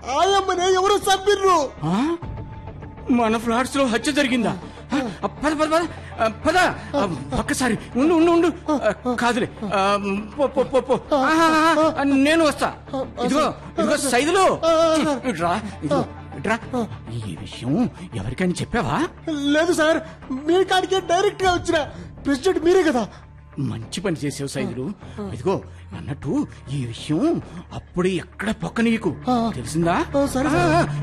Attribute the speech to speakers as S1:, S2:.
S1: ఆయమ్మనే ఎవరు చంపిర్రు
S2: ఆ? మన ఫ్లాట్స్ లో హత్య జరిగిందా ఆ, పద పద పద ఆ, పద ఆ, ఒక్కసారి ఉండు ఉండు ఉండు ఆ, కాదులే ఆ, పో, పో, పో, పో. ఆహా, ఆహా, నేను వస్తా ఇదిగో ఇదిగో సైదులు ఇట్రా ఇదిగో ఇట్రా ఈ విషయం ఎవరికైనా చెప్పావా
S1: లేదు సార్ మీ కాడికే డైరెక్ట్ గా వచ్చిన ప్రెసిడెంట్ మీరే కదా
S2: మంచి పని చేసావు సైదులు ఇదిగో అన్నట్టు ఈ విషయం అప్పుడే ఎక్కడ పొక్క నీకు తెలిసిందా
S1: ఆ, సరే, సరే.
S2: ఆ,